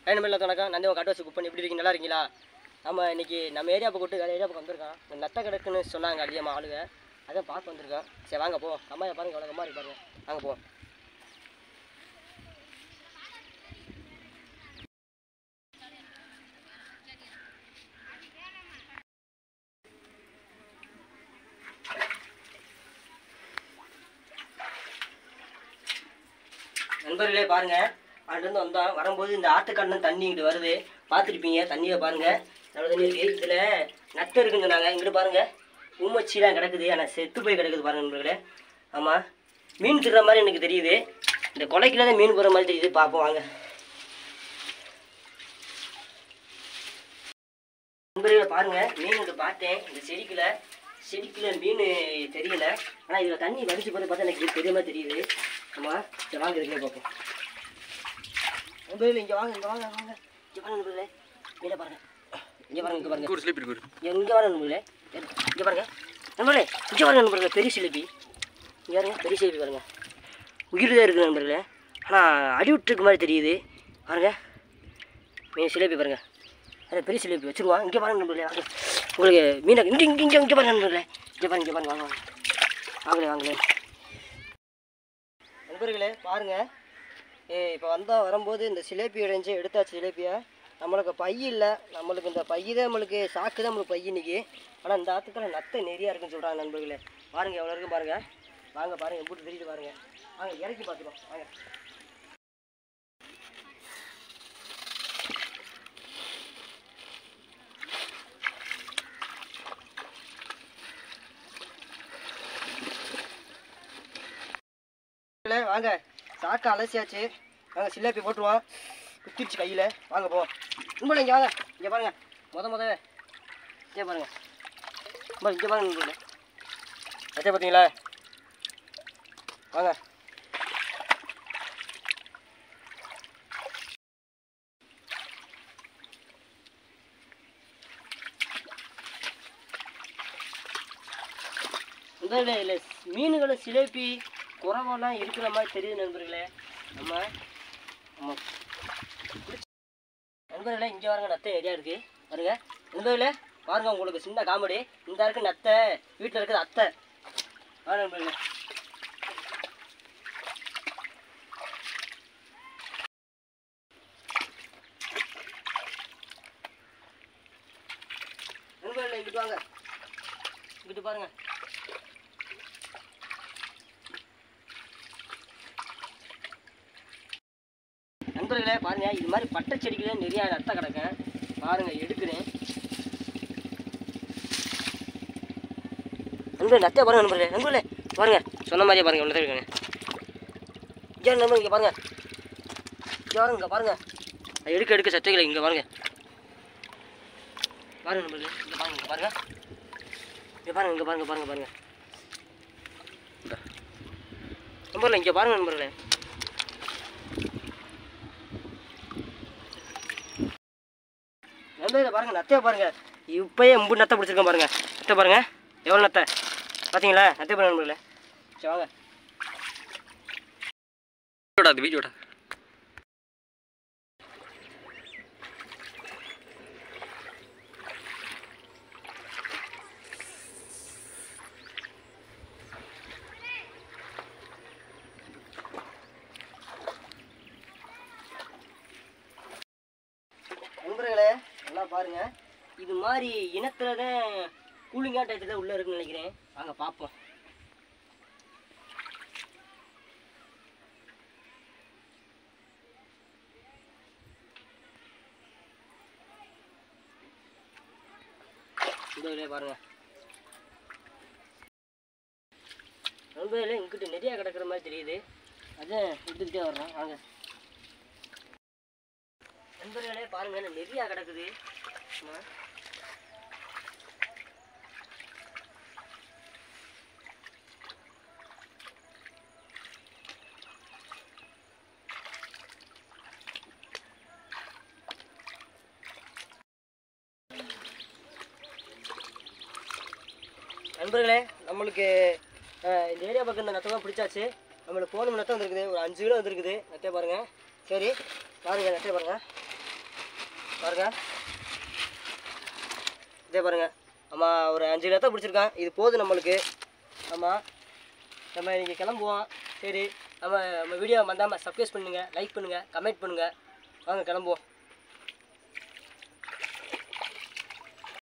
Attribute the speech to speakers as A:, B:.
A: Right number வணக்கம் Nandi cut வச்சு book பண்ணி எப்படி இருக்கீங்க நல்லா இருக்கீங்களா நம்ம இன்னைக்கு நம்ம ஏரியா பக்கம் வேறு ஏரியா பக்கம் வந்திருக்கோம் இந்த நத்த கிடக்குன்னு சொன்னாங்க அதிகமாக ஆளுங்க அதான் பார்க்க வந்திருக்கோம் சரி வாங்க போவோம் கம்மாயை பாருங்க எவ்வளோ கம்மா இருக்கு பாருங்க வாங்க போவோம் நண்பர்களே பாருங்க அங்கிருந்து வந்தோம் வரும்போது இந்த ஆத்துக்கடலும் தண்ணி இங்கிட்டு வருது பார்த்துருப்பீங்க தண்ணியை பாருங்க நல்ல தண்ணி இருக்கு இதில் நத்தை இருக்குன்னு சொன்னாங்க இங்கிட்டு பாருங்க ஊமச்சிலாம் கிடக்குது ஆனால் செத்து போய் கிடக்குது பாருங்க நண்பர்களே ஆமாம் மீன் திடுற மாதிரி எனக்கு தெரியுது இந்த கொலைக்குள்ள தான் மீன் போகிற மாதிரி தெரியுது பார்ப்போம் வாங்க நண்பர்களே பாருங்க மீன் இங்க பார்த்தேன் இந்த செடிக்குள்ள செடிக்குள்ள மீன் தெரியல ஆனால் இதில் தண்ணி வடிச்சு போது பார்த்தா எனக்கு தெரிய மாதிரி தெரியுது ஆமாம் சரி வாங்க இருக்கே பார்ப்போம் நண்பர்களே இங்கே வாங்க இங்கே வாங்க வாங்க இங்கே பாருங்க நண்பர்களே இங்கே பாருங்க இங்கே பாருங்க இங்கே பாருங்க
B: ஒரு ஸ்லிப் இருக்கு
A: எங்கே வர நண்பர்களே இங்கே பாருங்க நண்பர்களே இங்கே பாருங்க நண்பர்களே பெரிய சிலிப்பி இங்கே பாருங்க பெரிய சிலிப்பி பாருங்க உயிர் தான் இருக்குது நண்பர்களே ஆனால் அடி விட்டுருக்கு மாதிரி தெரியுது பாருங்க மீன் சிலேபி பாருங்க அது பெரிய சிலேபி வச்சுருவான் இங்கே பாருங்க நண்பர்களே வாங்க உங்களுக்கு மீனை இங்கே இங்கே இங்கே இங்கே பாருங்க நண்பர்களே இங்கே பாருங்க இங்கே பாருங்க வாங்க வாங்க வாங்களே வாங்களே நண்பர்களே பாருங்க ஏ இப்போ வந்தால் வரும்போது இந்த சிலேபி உடைஞ்சு எடுத்தாச்சு சிலேபியை நம்மளுக்கு பை இல்லை நம்மளுக்கு இந்த பை தான் நம்மளுக்கு சாக்கு தான் நம்மளுக்கு பை இன்னைக்கு ஆனால் இந்த ஆத்துக்கால நத்தை நிறையா இருக்குன்னு சொல்கிறாங்க நண்பர்களே பாருங்கள் எவ்வளோ இருக்கும் பாருங்கள் வாங்க பாருங்கள் போட்டு தெரியுது பாருங்கள் வாங்க இறக்கி பார்த்துக்கோ வாங்க இல்லை, வாங்க சாக்கை அலசியாச்சு வாங்க சில்லாப்பி போட்டுருவோம் குத்திருச்சு கையில் வாங்க போ உங்களை இங்கே வாங்க இங்கே பாருங்க முத முத இங்கே பாருங்க ரொம்ப இங்கே பாருங்க உங்களை வச்சா பார்த்தீங்களா வாங்க இந்த இல்லை இல்லை மீன்களை சிலேபி குறவெல்லாம் இருக்கிற மாதிரி தெரியுது நண்பர்களே நம்ம நம்ம நண்பர்களே இங்கே பாருங்க நத்தை நிறையா இருக்குது பாருங்க நண்பர்களே பாருங்க உங்களுக்கு சின்ன காமெடி இந்த இருக்கு நத்தை வீட்டில் இருக்குது அத்தை ஆ நண்பர்களே நண்பர்களே இங்கிட்டு வாங்க இங்கிட்டு பாருங்க நண்பர்களே பாருங்க இது மாதிரி பட்டை செடிக்கு தான் நிறைய நத்தை கிடக்கும் பாருங்க எடுக்கிறேன் நண்பர்களே நத்தையை பாருங்க நண்பர்களே நண்பர்களே பாருங்க சொன்ன மாதிரியே பாருங்க ஒன்று இருக்குங்க இங்கே நண்பர் இங்கே பாருங்க இங்கே பாருங்க இங்கே பாருங்க அது எடுக்க எடுக்க சத்தைகளை இங்கே பாருங்க பாருங்க நண்பர்களே இங்கே பாருங்க இங்கே பாருங்க இங்கே பாருங்க இங்கே பாருங்க பாருங்க பாருங்க நண்பர்களே இங்கே பாருங்க நண்பர்களே நண்பர்களே பாருங்க நத்தையை பாருங்க இப்பயே எம்பு நத்தை பிடிச்சிருக்கேன் பாருங்க நத்தை பாருங்க எவ்வளோ நத்தை பார்த்தீங்களா நத்தை பாருங்க நண்பர்களே சரி வாங்க
B: வீடியோடா அது வீடியோடா
A: நண்பர்களே நல்லா பாருங்க இது மாதிரி இனத்துல தான் கூலிங்கா டைத்துல தான் உள்ள இருக்குன்னு நினைக்கிறேன் வாங்க பார்ப்போம் நண்பர்களே பாருங்க நண்பர்களே இங்கிட்ட நிறைய கிடக்குற மாதிரி தெரியுது அதான் எடுத்துக்கிட்டே வர்றோம் வாங்க நண்பர்களே பாருங்க இன்னும் நிறையா கிடக்குது ஆமா. நண்பர்களே நம்மளுக்கு அஹ், இந்த ஏரியா பக்கம் இந்த நத்தம் பிடிச்சாச்சு நம்மளுக்கு போன நத்தம் வந்துருக்குது ஒரு அஞ்சு கிலோ வந்துருக்குது நத்தையை பாருங்க சரி பாருங்க நத்தையை பாருங்க பாருங்க இதே பாருங்க ஆமாம் ஒரு அஞ்சு கிலோ தான் பிடிச்சிருக்கான் இது போதும் நம்மளுக்கு ஆமாம் நம்ம இன்றைக்கி கிளம்புவோம் சரி நம்ம நம்ம வீடியோ வந்தாமல் சப்ஸ்கிரைப் பண்ணுங்கள் லைக் பண்ணுங்கள் கமெண்ட் பண்ணுங்கள் வாங்க கிளம்புவோம்